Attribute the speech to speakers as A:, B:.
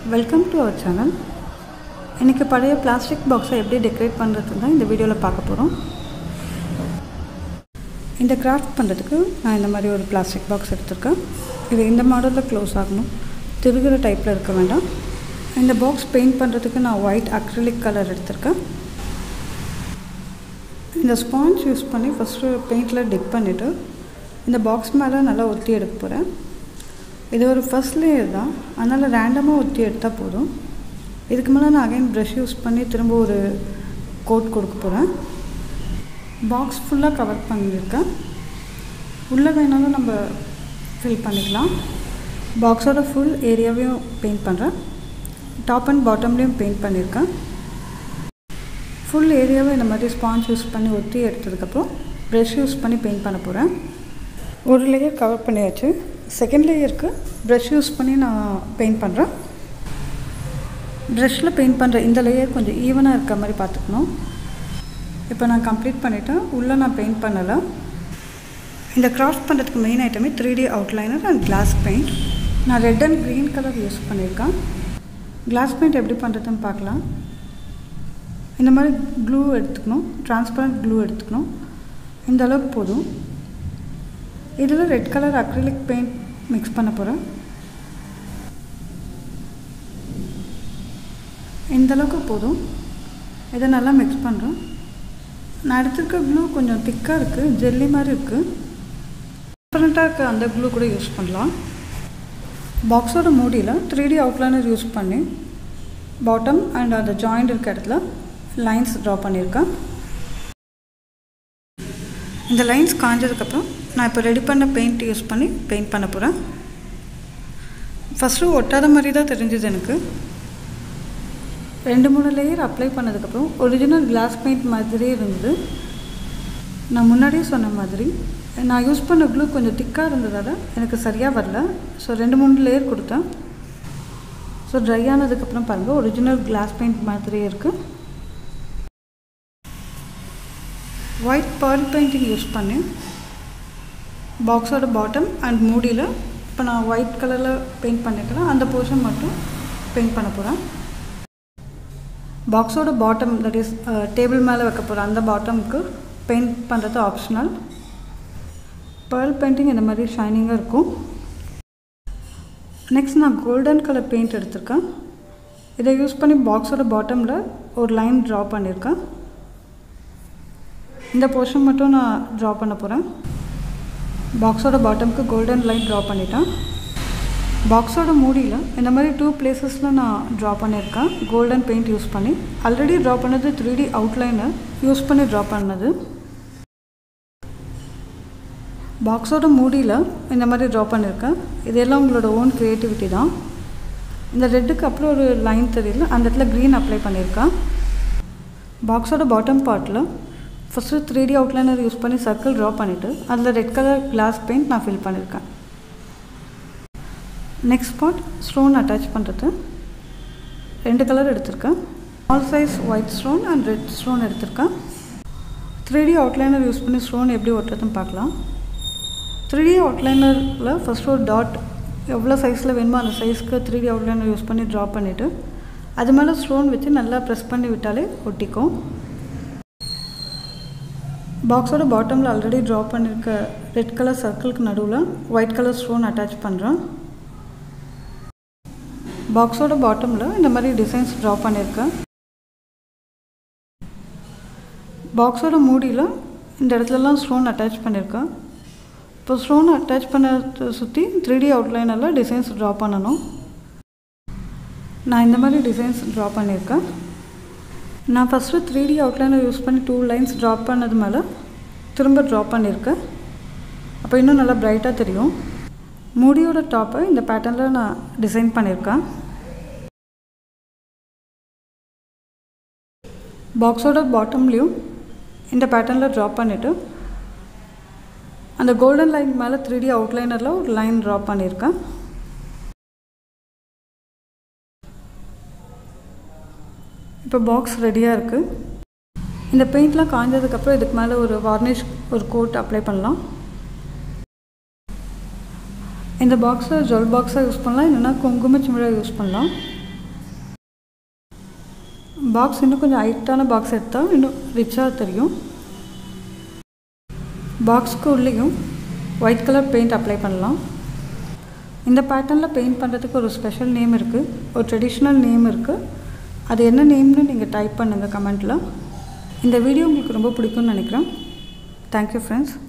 A: welcome to our channel இன்றைக்கி பழைய plastic பாக்ஸை எப்படி டெக்கரேட் பண்ணுறது தான் இந்த வீடியோவில் பார்க்க போகிறோம் இந்த கிராஃப்ட் பண்ணுறதுக்கு நான் இந்த மாதிரி ஒரு பிளாஸ்டிக் பாக்ஸ் எடுத்திருக்கேன் இது இந்த மாடலில் க்ளோஸ் ஆகணும் திருகிற டைப்பில் இருக்க வேண்டாம் இந்த பாக்ஸ் பெயிண்ட் பண்ணுறதுக்கு நான் ஒயிட் அக்ரிலிக் கலர் எடுத்திருக்கேன் இந்த ஸ்பாஞ்ச் யூஸ் பண்ணி ஃபஸ்ட்டு பெயிண்டில் டிப் பண்ணிவிட்டு இந்த பாக்ஸ் மேலே நல்லா ஒத்தி எடுக்க போகிறேன் இது ஒரு ஃபஸ்ட் லேயர் தான் அதனால் ரேண்டமாக ஒத்தி எடுத்தால் போதும் இதுக்கு மேலே நான் அகைன் ப்ரஷ் யூஸ் பண்ணி திரும்ப ஒரு கோட் கொடுக்க போகிறேன் பாக்ஸ் ஃபுல்லாக கவர் பண்ணியிருக்கேன் உள்ளே வேணாலும் நம்ம ஃபில் பண்ணிக்கலாம் பாக்ஸோட ஃபுல் ஏரியாவையும் பெயிண்ட் பண்ணுறேன் டாப் அண்ட் பாட்டம்லேயும் பெயிண்ட் பண்ணியிருக்கேன் ஃபுல் ஏரியாவை இந்த மாதிரி ஸ்பாஞ்ச் யூஸ் பண்ணி ஒத்தி எடுத்ததுக்கப்புறம் ப்ரஷ் யூஸ் பண்ணி பெயிண்ட் பண்ண போகிறேன் ஒரு லேயர் கவர் பண்ணியாச்சு செகண்ட் லேயருக்கு ப்ரஷ் யூஸ் பண்ணி நான் பெயிண்ட் பண்ணுறேன் ப்ரஷில் பெயிண்ட் பண்ணுற இந்த லேயர் கொஞ்சம் ஈவனாக இருக்க மாதிரி பார்த்துக்கணும் இப்போ நான் கம்ப்ளீட் பண்ணிவிட்டேன் உள்ளே நான் பெயிண்ட் பண்ணலை இந்த கிராஃப்ட் பண்ணுறதுக்கு மெயின் ஐட்டமே three D outliner and glass paint நான் red and green colour use பண்ணியிருக்கேன் கிளாஸ் பெயிண்ட் எப்படி பண்ணுறதுன்னு பார்க்கலாம் இந்த மாதிரி க்ளூ எடுத்துக்கணும் டிரான்ஸ்பரண்ட் க்ளூ எடுத்துக்கணும் இந்த அளவுக்கு போதும் இதில் red colour acrylic paint mix பண்ண போகிறேன் இந்த அளவுக்கு போதும் இதை நல்லா மிக்ஸ் பண்ணுறேன் நான் எடுத்துருக்க க்ளூ கொஞ்சம் திக்காக இருக்குது ஜெல்லி மாதிரி இருக்குது டிஃப்ரெண்ட்டாக இருக்க அந்த க்ளூ கூட யூஸ் பண்ணலாம் பாக்ஸோட மூடியில் த்ரீ டி அவுட்லைனர் யூஸ் பண்ணி பாட்டம் அண்ட் அந்த ஜாயிண்ட் இருக்க இடத்துல லைன்ஸ் ட்ரா பண்ணியிருக்கேன் இந்த லைன்ஸ் காஞ்சதுக்கப்புறம் நான் இப்போ ரெடி பண்ண பெயிண்ட் யூஸ் பண்ணி பெயிண்ட் பண்ண போகிறேன் ஃபஸ்ட்டு ஒட்டாத மாதிரி தான் தெரிஞ்சது எனக்கு ரெண்டு மூணு லேயர் அப்ளை பண்ணதுக்கப்புறம் ஒரிஜினல் கிளாஸ் பெயிண்ட் மாதிரியே இருந்தது நான் முன்னாடியே சொன்ன மாதிரி நான் யூஸ் பண்ண க்ளூ கொஞ்சம் திக்காக இருந்ததால் எனக்கு சரியாக வரல ஸோ ரெண்டு மூணு லேயர் கொடுத்தேன் ஸோ ட்ரை ஆனதுக்கப்புறம் பாருங்கள் ஒரிஜினல் கிளாஸ் பெயிண்ட் மாதிரியே இருக்குது ஒயிட் பர்ல் பெயிண்டிங் யூஸ் பண்ணி பாக்ஸோட பாட்டம் அண்ட் மூடியில் இப்போ நான் ஒயிட் கலரில் பெயிண்ட் பண்ணிக்கிறேன் அந்த போர்ஷன் மட்டும் பெயிண்ட் பண்ண போகிறேன் பாக்ஸோட பாட்டம் தட் இஸ் டேபிள் மேலே வைக்க போகிறேன் அந்த பாட்டமுக்கு பெயிண்ட் பண்ணுறது ஆப்ஷனல் பேர்ல் பெயிண்டிங் இந்த மாதிரி ஷைனிங்காக இருக்கும் நெக்ஸ்ட் நான் கோல்டன் கலர் பெயிண்ட் எடுத்திருக்கேன் இதை யூஸ் பண்ணி பாக்ஸோட பாட்டமில் ஒரு லைன் ட்ரா பண்ணியிருக்கேன் இந்த போர்ஷன் மட்டும் நான் ட்ரா பண்ண போகிறேன் பாக்ஸோட பாட்டமுக்கு கோல்டன் லைன் ட்ரா பண்ணிட்டேன் பாக்ஸோட மூடியில் இந்த மாதிரி டூ பிளேசஸில் நான் ட்ரா பண்ணியிருக்கேன் கோல்டன் பெயிண்ட் யூஸ் பண்ணி ஆல்ரெடி ட்ரா பண்ணது த்ரீ டி அவுட்லைனை யூஸ் பண்ணி ட்ரா பண்ணது பாக்ஸோட மூடியில் இந்த மாதிரி ட்ரா பண்ணியிருக்கேன் இதெல்லாம் உங்களோட ஓன் க்ரியேட்டிவிட்டி தான் இந்த ரெட்டுக்கு அப்புறம் ஒரு லைன் தெரியல அந்த இடத்துல க்ரீன் அப்ளை பண்ணியிருக்கேன் பாக்ஸோட பாட்டம் பார்ட்டில் first three D outliner use பண்ணி சர்க்கிள் ட்ரா பண்ணிவிட்டு அதில் ரெட் கலர் கிளாஸ் பெயிண்ட் நான் ஃபில் பண்ணியிருக்கேன் நெக்ஸ்ட் பார்ட் ஸ்டோன் அட்டாச் பண்ணுறது ரெண்டு கலர் எடுத்திருக்கேன் all size white stone and red stone எடுத்திருக்கேன் த்ரீ டி அவுட்லைனர் யூஸ் பண்ணி ஸ்டோன் எப்படி ஒட்டுறதுன்னு பார்க்கலாம் த்ரீ டி அவுட்லைனரில் ஃபஸ்ட் ஒரு டாட் எவ்வளோ சைஸில் வேணுமோ அந்த சைஸ்க்கு த்ரீ டி அவுட்லைனர் யூஸ் பண்ணி ட்ரா பண்ணிவிட்டு அது மேலே ஸ்டோன் வச்சு நல்லா ப்ரெஸ் பண்ணி விட்டாலே ஒட்டிக்கும் பாக்ஸோட பாட்டமில் ஆல்ரெடி ட்ரா பண்ணியிருக்க ரெட் கலர் சர்க்கிளுக்கு நடுவில் ஒயிட் கலர் ஸ்டோன் அட்டாச் பண்ணுறேன் பாக்ஸோட பாட்டமில் இந்த மாதிரி டிசைன்ஸ் ட்ரா பண்ணியிருக்கேன் பாக்ஸோட மூடியில் இந்த இடத்துலலாம் ஸ்டோன் அட்டாச் பண்ணியிருக்கேன் இப்போ ஸ்டோன் அட்டாச் பண்ணதை சுற்றி த்ரீ டி அவுட்லைனெல்லாம் டிசைன்ஸ் ட்ரா பண்ணணும் நான் இந்த மாதிரி டிசைன்ஸ் ட்ரா பண்ணியிருக்கேன் நான் first three D outliner use பண்ணி டூ லைன்ஸ் ட்ரா பண்ணது மேலே திரும்ப ட்ரா பண்ணியிருக்கேன் அப்போ இன்னும் நல்லா ப்ரைட்டாக தெரியும் மூடியோட டாப்பை இந்த பேட்டர்னில் நான் டிசைன் பண்ணியிருக்கேன் பாக்ஸோட பாட்டம்லேயும் இந்த பேட்டர்னில் ட்ரா பண்ணிவிட்டு அந்த கோல்டன் லைன் மேலே த்ரீ டி அவுட்லைனரில் ஒரு லைன் ட்ரா பண்ணியிருக்கேன் இப்போ பாக்ஸ் ரெடியாக இருக்குது இந்த பெயிண்ட்லாம் காஞ்சதுக்கப்புறம் இதுக்கு மேலே ஒரு வார்னிஷ் ஒரு கோட் அப்ளை பண்ணலாம் இந்த பாக்ஸை ஜுவல் பாக்ஸாக யூஸ் பண்ணலாம் இல்லைன்னா குங்கும சிமிழா யூஸ் பண்ணலாம் பாக்ஸ் இன்னும் கொஞ்சம் ஹைட்டான பாக்ஸ் எடுத்தால் இன்னும் ரிச்சாக தெரியும் பாக்ஸ்க்கு உள்ளேயும் ஒயிட் கலர் பெயிண்ட் அப்ளை பண்ணலாம் இந்த பேட்டர்னில் பெயிண்ட் பண்ணுறதுக்கு ஒரு ஸ்பெஷல் நேம் இருக்குது ஒரு ட்ரெடிஷ்னல் நேம் இருக்குது அது என்ன நேம்னு நீங்கள் டைப் பண்ணுங்கள் கமெண்ட்டில் இந்த வீடியோ உங்களுக்கு ரொம்ப பிடிக்கும்னு நினைக்கிறேன் தேங்க்யூ ஃப்ரெண்ட்ஸ்